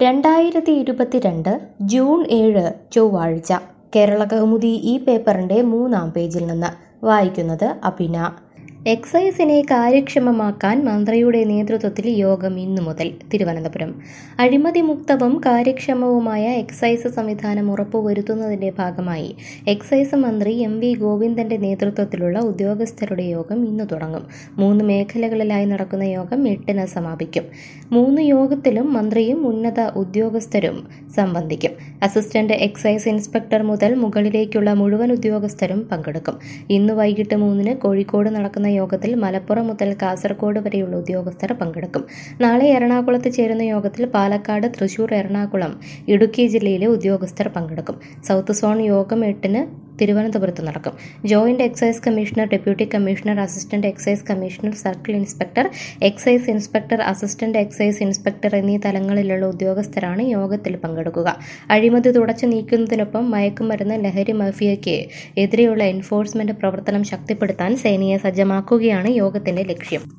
രണ്ടായിരത്തി ഇരുപത്തിരണ്ട് ജൂൺ ഏഴ് ചൊവ്വാഴ്ച കേരള കൗമുദി ഈ പേപ്പറിന്റെ മൂന്നാം പേജിൽ നിന്ന് വായിക്കുന്നത് അഭിന എക്സൈസിനെ കാര്യക്ഷമമാക്കാൻ മന്ത്രിയുടെ നേതൃത്വത്തിൽ യോഗം ഇന്നു മുതൽ തിരുവനന്തപുരം അഴിമതിമുക്തവും കാര്യക്ഷമവുമായ എക്സൈസ് സംവിധാനം ഉറപ്പുവരുത്തുന്നതിന്റെ ഭാഗമായി എക്സൈസ് മന്ത്രി എം വി ഗോവിന്ദന്റെ നേതൃത്വത്തിലുള്ള ഉദ്യോഗസ്ഥരുടെ യോഗം ഇന്ന് തുടങ്ങും മൂന്ന് മേഖലകളിലായി നടക്കുന്ന യോഗം എട്ടിന് സമാപിക്കും മൂന്ന് യോഗത്തിലും മന്ത്രിയും ഉന്നത ഉദ്യോഗസ്ഥരും സംബന്ധിക്കും അസിസ്റ്റന്റ് എക്സൈസ് ഇൻസ്പെക്ടർ മുതൽ മുകളിലേക്കുള്ള മുഴുവൻ ഉദ്യോഗസ്ഥരും പങ്കെടുക്കും ഇന്ന് വൈകിട്ട് മൂന്നിന് കോഴിക്കോട് നടക്കുന്ന യോഗത്തിൽ മലപ്പുറം മുതൽ കാസർഗോഡ് വരെയുള്ള ഉദ്യോഗസ്ഥർ പങ്കെടുക്കും നാളെ എറണാകുളത്ത് ചേരുന്ന യോഗത്തിൽ പാലക്കാട് തൃശൂർ എറണാകുളം ഇടുക്കി ജില്ലയിലെ ഉദ്യോഗസ്ഥർ പങ്കെടുക്കും സൗത്ത് സോൺ യോഗം എട്ടിന് തിരുവനന്തപുരത്ത് നടക്കും joint excise commissioner deputy commissioner assistant excise commissioner circle inspector excise inspector assistant excise inspector എന്നീ തലങ്ങളിലുള്ള ഉദ്യോഗസ്ഥരാണ് യോഗത്തിൽ പങ്കെടുക്കുക അഴിമതി തുടച്ചു നീക്കുന്നതിനൊപ്പം മയക്കുമരുന്ന് ലഹരി മാഫിയയ്ക്ക് എതിരെയുള്ള എൻഫോഴ്സ്മെന്റ് പ്രവർത്തനം ശക്തിപ്പെടുത്താൻ സേനയെ സജ്ജമാക്കുകയാണ് യോഗത്തിന്റെ ലക്ഷ്യം